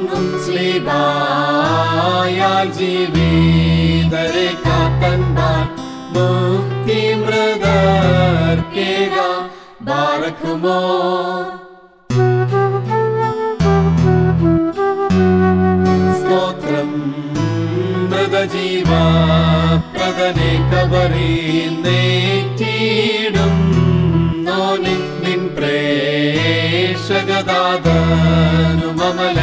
വാങ്ങും സ്ലീബായാൽ ജീവിതരെ കാത്തൻപാൻ മുക്തി മൃതർക്കേക ബാറക്കുമോ സ്തോത്രം മൃതജീവ പ്രദനെ കബറിൽ നേറ്റിയിടും നോനി നിൻ പ്രേഷകദാതനു മമല